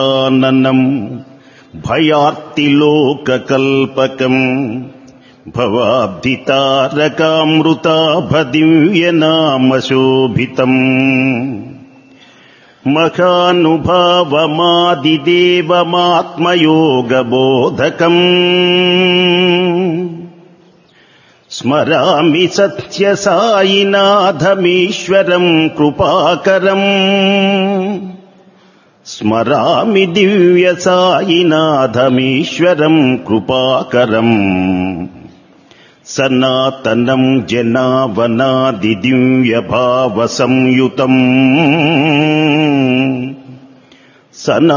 ఆననం భయార్తిలోకకల్పకం భవాబ్ధితారకామృతాభదివ్యనామశోభితం మఖానుభావమాదిదేవమాత్మయోగబోధకం స్మరామి సత్యసాయినాథమీశ్వరం కృపాకరం స్మరామి దివ్య సాయినాథమీశ్వరం కృపాకరం సనాతనం జనావనాది దివ్య భావ సంయుతం సనా